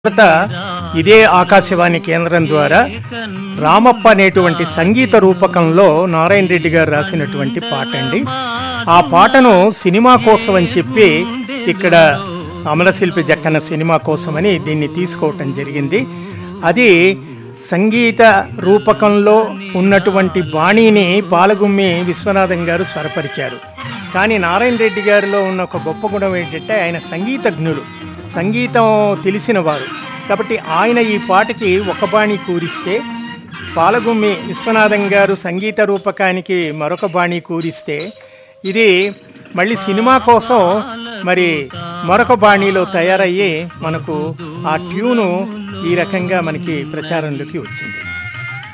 మొదట ఇదే ఆకాశవాణి కేంద్రం ద్వారా రామప్ప అనేటువంటి సంగీత రూపకంలో నారాయణ రెడ్డి గారు రాసినటువంటి పాట అండి ఆ పాటను సినిమా కోసం అని చెప్పి ఇక్కడ అమలశిల్పి జక్కన సినిమా కోసమని దీన్ని తీసుకోవటం జరిగింది అది సంగీత రూపకంలో ఉన్నటువంటి బాణీని పాలగుమ్మి విశ్వనాథం గారు స్వరపరిచారు కానీ నారాయణ రెడ్డి గారిలో ఉన్న ఒక గొప్ప గుణం ఏంటంటే ఆయన సంగీతజ్ఞులు సంగీతం తెలిసిన వారు కాబట్టి ఆయన ఈ పాటకి ఒక బాణి కూరిస్తే పాలగుమ్మి విశ్వనాథం గారు సంగీత రూపకానికి మరొక బాణి కూరిస్తే ఇది మళ్ళీ సినిమా కోసం మరి మరొక బాణీలో తయారయ్యి మనకు ఆ ట్యూను ఈ రకంగా మనకి ప్రచారంలోకి వచ్చింది